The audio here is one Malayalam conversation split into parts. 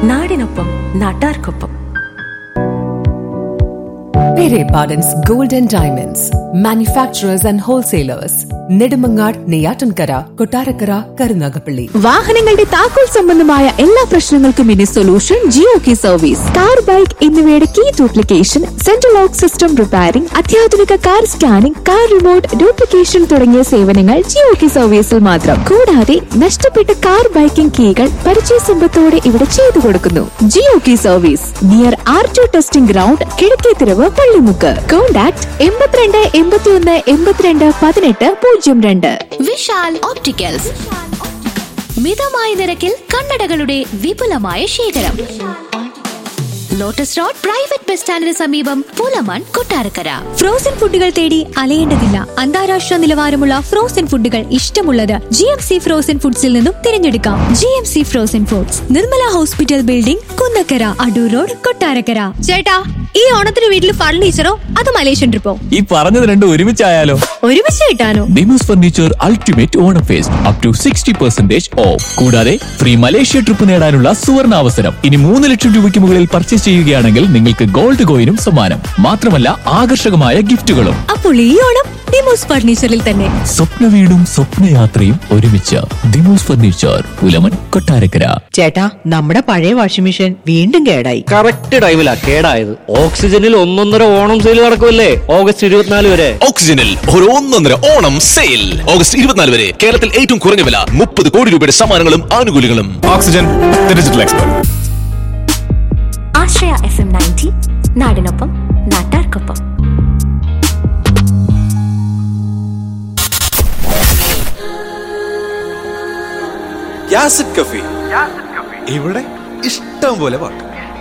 നാടിനൊപ്പം നാട്ടാർക്കൊപ്പം Pere Pardon's Golden Diamonds, manufacturers and wholesalers, Nedumangad, Neyatankara, Kotarakara, Karunagapalli. വാഹനങ്ങളുടെ താക്കോൽ സംബന്ധമായ എല്ലാ പ്രശ്നങ്ങൾക്കും ഇനി solution Jio key service car bike എന്നിവയുടെ key duplication central lock system repairing അത്യാധുനിക car scanning car remote duplication തുടങ്ങിയ സേവനങ്ങൾ ജിയോ കി സർവീസിൽ മാത്രം കൂടാതെ നഷ്ടപ്പെട്ട കാർ ബൈക്കിംഗ് കീകൾ പരിചയ സമ്പത്തോടെ ഇവിടെ ചെയ്തു കൊടുക്കുന്നു Jio key service near R two testing ground Kizhakkethiravu Pallimukku contact എൺപത്തിരണ്ട് എൺപത്തിയൊന്ന് എൺപത്തിരണ്ട് പതിനെട്ട് പൂജ്യം രണ്ട് വിശാൽ ഓപ്റ്റിക്കൽസ് മിതമായ നിരക്കിൽ കണ്ണടകളുടെ വിപുലമായ ശേഖരം ലോട്ടസ് റോഡ് പ്രൈവറ്റ് ബസ് സ്റ്റാൻഡിന് സമീപം പൂലമൺ കൊട്ടാരക്കര ഫ്രോസൺ ഫുഡുകൾ തേടി അലയേണ്ടതില്ല അന്താരാഷ്ട്ര നിലവാരമുള്ള ഫ്രോസൺ ഫുഡുകൾ ഇഷ്ടമുള്ളത് ജി എം സി ഫ്രോസൺ ഫുഡ്സിൽ നിന്നും തിരഞ്ഞെടുക്കാം G M C frozen foods Nirmala hospital building Kunnakkara Adoor road Kottarakkara ചേട്ടാ ഈ ഓണത്തിന് വീട്ടിൽ ഫർണിച്ചറോ അത് മലേഷ്യൻ ട്രിപ്പോ ഈ പറഞ്ഞത് രണ്ടും ഒരുമിച്ചായാലോ ഒരുമിച്ച് കിട്ടാനോ നിമോസ് furniture ultimate Onam fest up to sixty percentage off കൂടാതെ ഫ്രീ മലേഷ്യ ട്രിപ്പ് നേടാനുള്ള സുവർണ അവസരം ഇനി മൂന്ന് ലക്ഷം രൂപയ്ക്ക് മുകളിൽ പർച്ചേസ് ചെയ്യുകയാണെങ്കിൽ നിങ്ങൾക്ക് ഗോൾഡ് കോയിനും സമ്മാനം മാത്രമല്ല ആകർഷകമായ ഗിഫ്റ്റുകളും അപ്പോൾ ഈ ഓണം ഡിമോസ് ഫർണിച്ചറിൽ തന്നെ സ്വപ്ന വീടും സ്വപ്നയാത്രയും ഒരുമിച്ച് ദിമോസ് ഫർണിച്ചർ പുലമൻ കൊട്ടാരക്കര ചേട്ടാ നമ്മുടെ പഴയ വാഷിംഗ് മെഷീൻ വീണ്ടും കേടായി കറക്റ്റ് ടൈമിലാ കേടായത് ഓക്സിജനിൽ ഒന്നൊന്നര ഓണം സെയിൽ നടക്കുമല്ലേ ഓഗസ്റ്റ് ഇരുപത്തിനാല് വരെ ഓക്സിജനിൽ ഒരു ഒന്നൊന്നര ഓണം സെയിൽ ഓഗസ്റ്റ് ഇരുപത്തിനാല് വരെ കേരളത്തിൽ ഏറ്റവും കുറഞ്ഞ വില മുപ്പത് കോടി രൂപയുടെ സമ്മാനങ്ങളും ആനുകൂല്യങ്ങളും oxygen digital expert Ashraya F M ninety നാടിനൊപ്പം നാട്ടാർക്കൊപ്പം യാസിഡ് കഫി ഇവിടെ ഇഷ്ടം പോലെ പാട്ട്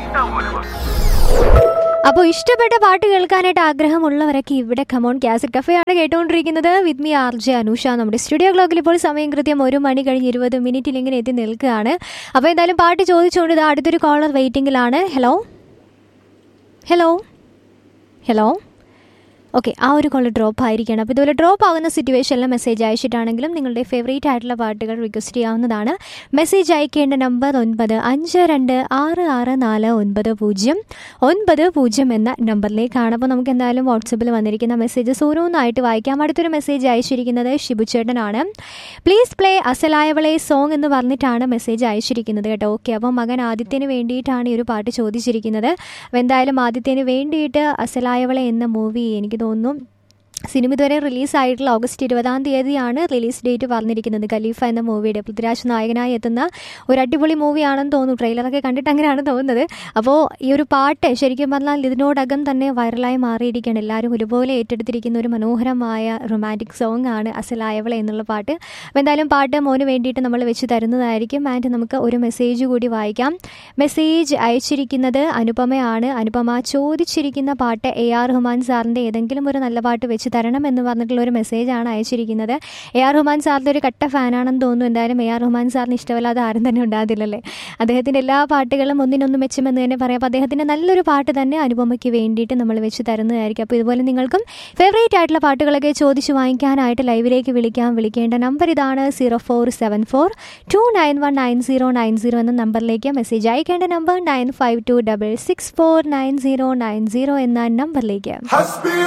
അപ്പോൾ ഇഷ്ടപ്പെട്ട പാട്ട് കേൾക്കാനായിട്ട് ആഗ്രഹമുള്ളവരൊക്കെ ഇവിടെ കമോൺ കാസറ്റ് കഫേ ആണ് കേട്ടുകൊണ്ടിരിക്കുന്നത് with me R J Anusha നമ്മുടെ സ്റ്റുഡിയോ ക്ലോക്കിൽ ഇപ്പോൾ സമയം കൃത്യം ഒരു മണി കഴിഞ്ഞ് ഇരുപത് മിനിറ്റിൽ ഇങ്ങനെ എത്തി നിൽക്കുകയാണ് അപ്പോൾ എന്തായാലും പാട്ട് ചോദിച്ചുകൊണ്ട് ഇതാ അടുത്തൊരു കോളർ വെയിറ്റിംഗിലാണ് ഹലോ ഹലോ ഹലോ ഓക്കെ ആ ഒരു കോൾ ഡ്രോപ്പ് ആയിരിക്കണം അപ്പോൾ ഇതുപോലെ ഡ്രോപ്പ് ആകുന്ന സിറ്റുവേഷനിൽ മെസ്സേജ് അയച്ചിട്ടാണെങ്കിലും നിങ്ങളുടെ ഫേവറേറ്റ് ആയിട്ടുള്ള പാട്ടുകൾ റിക്വസ്റ്റ് ചെയ്യാവുന്നതാണ് മെസ്സേജ് അയക്കേണ്ട നമ്പർ ഒൻപത് അഞ്ച് രണ്ട് ആറ് ആറ് നാല് ഒൻപത് പൂജ്യം ഒൻപത് പൂജ്യം എന്ന നമ്പറിലേക്കാണ് അപ്പോൾ നമുക്ക് എന്തായാലും വാട്സപ്പിൽ വന്നിരിക്കുന്ന മെസ്സേജസ് ഓരോന്നായിട്ട് വായിക്കാം അടുത്തൊരു മെസ്സേജ് അയച്ചിരിക്കുന്നത് ഷിബുചേട്ടനാണ് പ്ലീസ് പ്ലേ അസലായവളെ സോങ് എന്ന് പറഞ്ഞിട്ടാണ് മെസ്സേജ് അയച്ചിരിക്കുന്നത് കേട്ടോ ഓക്കെ അപ്പോൾ മകൻ ആദിത്യന് വേണ്ടിയിട്ടാണ് ഈ ഒരു പാട്ട് ചോദിച്ചിരിക്കുന്നത് അപ്പോൾ എന്തായാലും ആദിത്യന് വേണ്ടിയിട്ട് അസലായവളെ എന്ന മൂവി എനിക്ക് തോന്നുന്നു സിനിമ ഇതുവരെ റിലീസായിട്ടുള്ള ഓഗസ്റ്റ് ഇരുപതാം തീയതിയാണ് റിലീസ് ഡേറ്റ് പറഞ്ഞിരിക്കുന്നത് ഖലീഫ എന്ന മൂവിയുടെ പൃഥ്വിരാജ് നായകനായി എത്തുന്ന ഒരു അടിപൊളി മൂവിയാണെന്ന് തോന്നുന്നു ട്രെയിലറൊക്കെ കണ്ടിട്ട് അങ്ങനെയാണ് തോന്നുന്നത് അപ്പോൾ ഈ ഒരു പാട്ട് ശരിക്കും പറഞ്ഞാൽ ഇതിനോടകം തന്നെ വൈറലായി മാറിയിരിക്കുകയാണ് എല്ലാവരും ഒരുപോലെ ഏറ്റെടുത്തിരിക്കുന്ന ഒരു മനോഹരമായ റൊമാൻറ്റിക് സോങ് ആണ് അസലായവളെ എന്നുള്ള പാട്ട് അപ്പോൾ എന്തായാലും പാട്ട് മോന് വേണ്ടിയിട്ട് നമ്മൾ വെച്ച് തരുന്നതായിരിക്കും ആൻഡ് നമുക്ക് ഒരു മെസ്സേജ് കൂടി വായിക്കാം മെസ്സേജ് അയച്ചിരിക്കുന്നത് അനുപമയാണ് അനുപമ ചോദിച്ചിരിക്കുന്ന പാട്ട് എ ആർ റഹ്മാൻ സാറിൻ്റെ ഏതെങ്കിലും ഒരു നല്ല പാട്ട് വെച്ച് തരണം എന്ന് പറഞ്ഞിട്ടുള്ള ഒരു മെസ്സേജാണ് അയച്ചിരിക്കുന്നത് എ ആർ റഹ്മാൻ സാറിൻ്റെ ഒരു കട്ട ഫാനാണെന്ന് തോന്നുന്നു എന്തായാലും എ ആർ റഹ്മാൻ സാറിന് ഇഷ്ടമല്ലാതെ ആരും തന്നെ ഉണ്ടാകില്ലല്ലേ അദ്ദേഹത്തിൻ്റെ എല്ലാ പാട്ടുകളും ഒന്നിനൊന്നും മെച്ചമെന്ന് തന്നെ പറയാം അപ്പോൾ അദ്ദേഹത്തിൻ്റെ നല്ലൊരു പാട്ട് തന്നെ അനുപമയ്ക്ക് വേണ്ടിയിട്ട് നമ്മൾ വെച്ച് തരുന്നതായിരിക്കും അപ്പോൾ ഇതുപോലെ നിങ്ങൾക്കും ഫേവറേറ്റ് ആയിട്ടുള്ള പാട്ടുകളൊക്കെ ചോദിച്ച് വാങ്ങിക്കാനായിട്ട് ലൈവിലേക്ക് വിളിക്കാം വിളിക്കേണ്ട നമ്പർ ഇതാണ് zero four seven four two nine one nine zero nine zero എന്ന നമ്പറിലേക്ക് മെസ്സേജ് അയക്കേണ്ട number nine five two double six four nine zero nine zero എന്ന നമ്പറിലേക്ക്